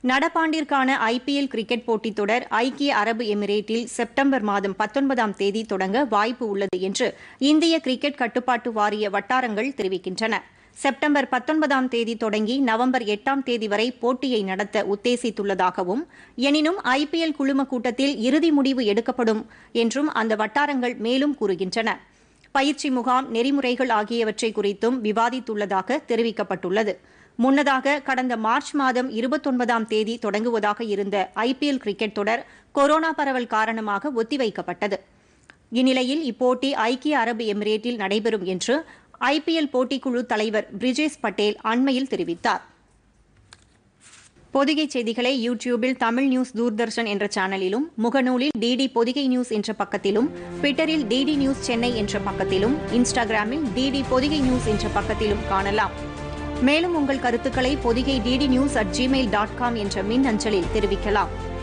நடப்பாண்டிற்கான IPL cricket போட்டித் தொடர் ஐக்கிய அரபு எமிரேட்டில் செப்டம்பர் மாதம் பத்தொன்பதாம் தேதி தொடங்க வாய்ப்பு உள்ளது என்று இந்திய கிரிக்கெட் கட்டுப்பாட்டு வாரிய வட்டாரங்கள் தெரிவிக்கின்றன செப்டம்பர் பத்தொன்பதாம் தேதி தொடங்கி நவம்பர் எட்டாம் தேதி வரை போட்டியை நடத்த உத்தேசித்துள்ளதாகவும் எனினும் ஐபிஎல் குழும கூட்டத்தில் இறுதி முடிவு எடுக்கப்படும் என்றும் அந்த வட்டாரங்கள் மேலும் கூறுகின்றன பயிற்சி முகாம் நெறிமுறைகள் ஆகியவற்றை குறித்தும் விவாதித்துள்ளதாக தெரிவிக்கப்பட்டுள்ளது முன்னதாக கடந்த மார்ச் மாதம் இருபத்தொன்பதாம் தேதி தொடங்குவதாக இருந்த ஐபிஎல் கிரிக்கெட் தொடர் கொரோனா பரவல் காரணமாக ஒத்திவைக்கப்பட்டது இந்நிலையில் இப்போட்டி ஐக்கிய அரபு எமிரேட்டில் நடைபெறும் என்று ஐபிஎல் போட்டிக்குழு தலைவர் பிரிஜேஷ் பட்டேல் அண்மையில் தெரிவித்தார் பொதிகை செய்திகளை யூடியூபில் தமிழ் நியூஸ் தூர்தர்ஷன் என்ற சேனலிலும் முகநூலில் டிடி பொதிகை நியூஸ் என்ற பக்கத்திலும் ட்விட்டரில் டிடி நியூஸ் சென்னை என்ற பக்கத்திலும் இன்ஸ்டாகிராமில் டிடி பொதிகை நியூஸ் என்ற பக்கத்திலும் காணலாம் மேலும் உங்கள் கருத்துக்களை Podhigai DD news at Gmail dot com என்ற மின் அஞ்சலில் தெரிவிக்கலாம்